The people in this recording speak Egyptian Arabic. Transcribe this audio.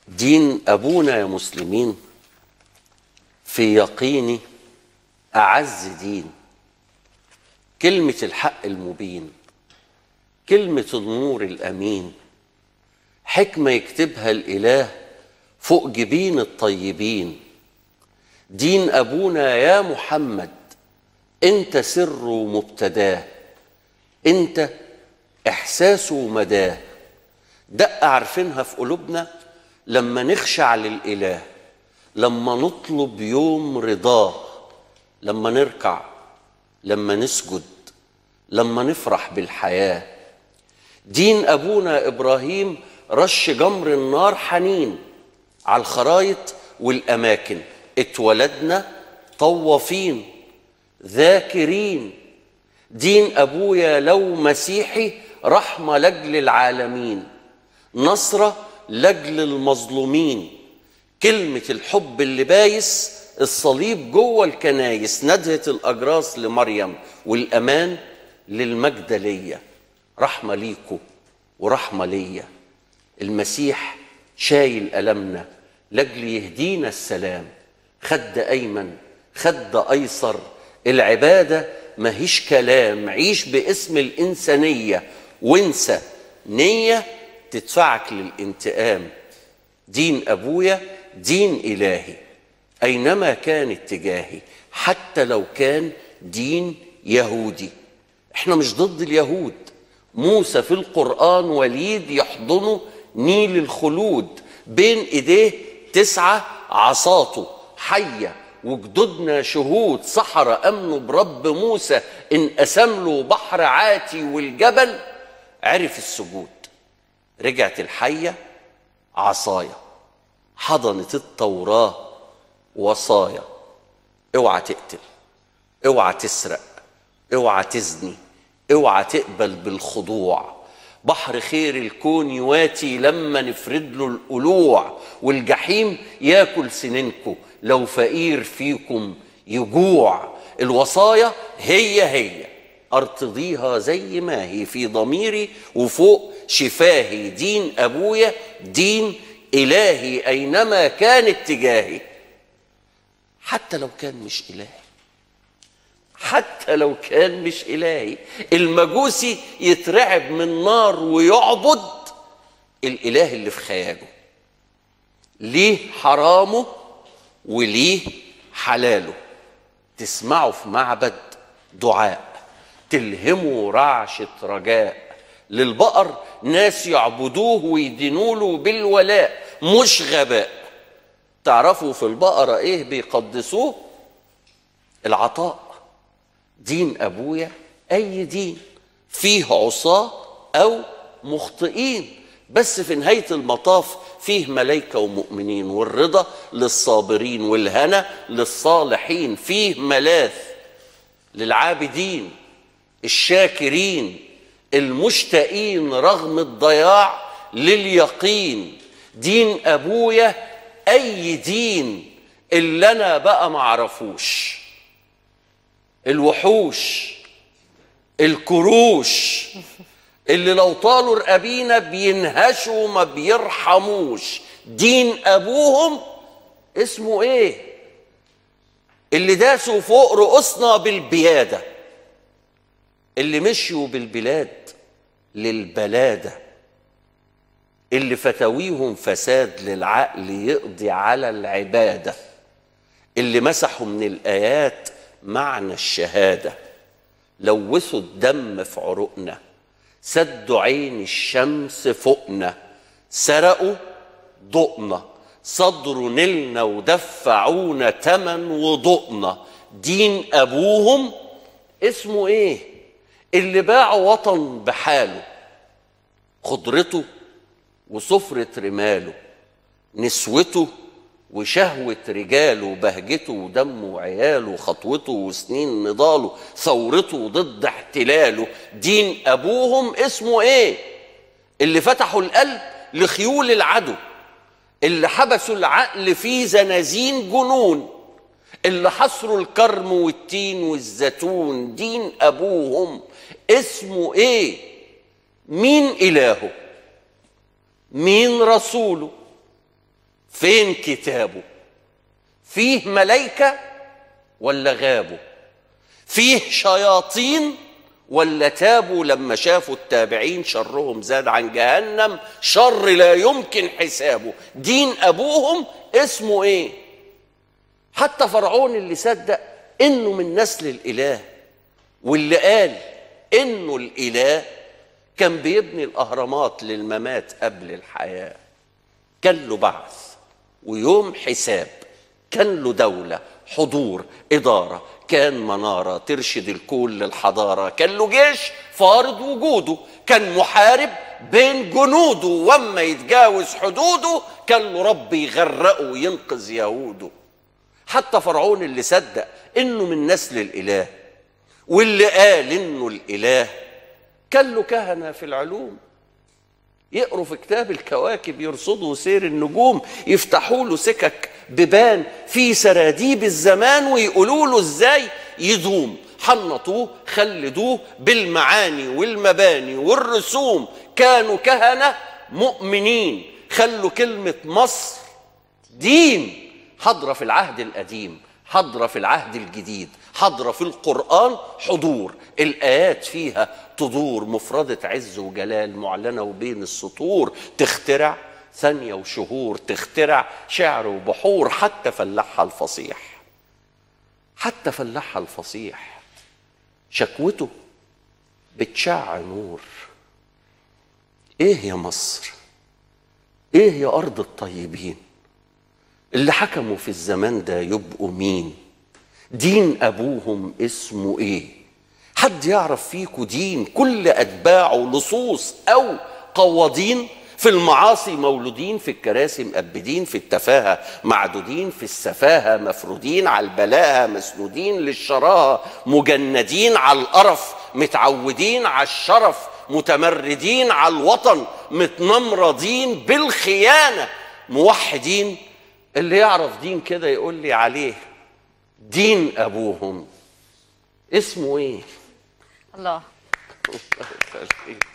دين ابونا يا مسلمين في يقيني اعز دين كلمه الحق المبين كلمه النور الامين حكمه يكتبها الاله فوق جبين الطيبين دين ابونا يا محمد انت سر مبتداه انت احساسه مداه دقة عارفينها في قلوبنا لما نخشع للإله لما نطلب يوم رضاه لما نركع لما نسجد لما نفرح بالحياة دين أبونا إبراهيم رش جمر النار حنين على الخرايط والأماكن اتولدنا طوافين ذاكرين دين أبويا لو مسيحي رحمة لأجل العالمين نصرة لأجل المظلومين كلمة الحب اللي بايس الصليب جوه الكنايس ندهة الأجراس لمريم والأمان للمجدلية رحمة ليكو ورحمة ليا المسيح شايل ألمنا لأجل يهدينا السلام خد أيمن خد أيسر العبادة ماهيش كلام عيش باسم الإنسانية وانسى نية تدفعك للانتقام دين أبويا دين إلهي أينما كان اتجاهي حتى لو كان دين يهودي احنا مش ضد اليهود موسى في القرآن وليد يحضنه نيل الخلود بين ايديه تسعة عصاته حية وجدودنا شهود صحراء امنوا برب موسى ان قسم له بحر عاتي والجبل عرف السجود رجعت الحية عصايا حضنت التوراة وصايا اوعى تقتل اوعى تسرق اوعى تزني اوعى تقبل بالخضوع بحر خير الكون يواتي لما نفرد له القلوع والجحيم ياكل سنينكم لو فقير فيكم يجوع الوصايا هي هي ارتضيها زي ما هي في ضميري وفوق شفاهي دين ابويا دين الهي اينما كان اتجاهي حتى لو كان مش الهي حتى لو كان مش الهي المجوسي يترعب من نار ويعبد الاله اللي في خياله ليه حرامه وليه حلاله تسمعوا في معبد دعاء تلهموا رعشة رجاء للبقر ناس يعبدوه ويدينوا له بالولاء مش غباء تعرفوا في البقرة ايه بيقدسوه العطاء دين ابويا اي دين فيه عصاة او مخطئين بس في نهاية المطاف فيه ملائكة ومؤمنين والرضا للصابرين والهنا للصالحين فيه ملاذ للعابدين الشاكرين المشتاقين رغم الضياع لليقين دين ابويا اي دين اللي انا بقى معرفوش الوحوش الكروش اللي لو طالوا رقابينا بينهشوا ما بيرحموش دين ابوهم اسمه ايه اللي داسوا فوق رؤوسنا بالبياده اللي مشيوا بالبلاد للبلاده اللي فتاويهم فساد للعقل يقضي على العباده اللي مسحوا من الايات معنى الشهاده لوثوا الدم في عروقنا سدوا عين الشمس فوقنا سرقوا ضوءنا صدروا نلنا ودفعونا تمن وضوءنا دين ابوهم اسمه ايه اللي باعوا وطن بحاله خضرته وسفرة رماله نسوته وشهوة رجاله بهجته ودمه وعياله خطوته وسنين نضاله ثورته ضد احتلاله دين أبوهم اسمه إيه اللي فتحوا القلب لخيول العدو اللي حبسوا العقل في زنازين جنون اللي حصروا الكرم والتين والزيتون دين أبوهم اسمه إيه مين إلهه مين رسوله فين كتابه فيه ملايكة ولا غابوا فيه شياطين ولا تابوا لما شافوا التابعين شرهم زاد عن جهنم شر لا يمكن حسابه دين أبوهم اسمه إيه حتى فرعون اللي صدق إنه من نسل الإله واللي قال إنه الإله كان بيبني الأهرامات للممات قبل الحياة كان له بعث ويوم حساب كان له دولة حضور إدارة كان منارة ترشد الكل للحضارة كان له جيش فارض وجوده كان محارب بين جنوده وما يتجاوز حدوده كان له رب يغرقه وينقذ يهوده حتى فرعون اللي صدق انه من نسل الاله واللي قال انه الاله كان له كهنه في العلوم يقروا في كتاب الكواكب يرصدوا سير النجوم يفتحوا له سكك ببان في سراديب الزمان ويقولوا له ازاي يدوم حنطوه خلدوه بالمعاني والمباني والرسوم كانوا كهنه مؤمنين خلوا كلمه مصر دين حضرة في العهد القديم حضرة في العهد الجديد حضرة في القرآن حضور الآيات فيها تدور مفردة عز وجلال معلنة وبين السطور تخترع ثانية وشهور تخترع شعر وبحور حتى فلاحها الفصيح حتى فلاحها الفصيح شكوته بتشع نور ايه يا مصر ايه يا ارض الطيبين اللي حكموا في الزمان ده يبقوا مين دين ابوهم اسمه ايه حد يعرف فيكوا دين كل اتباعه لصوص او قواضين في المعاصي مولودين في الكراسي مأبدين في التفاهة معدودين في السفاهة مفرودين على البلاهة مسنودين للشراهة مجندين على القرف متعودين على الشرف متمردين على الوطن متنمرضين بالخيانة موحدين اللي يعرف دين كده يقول لي عليه دين ابوهم اسمه ايه الله الله يخليك.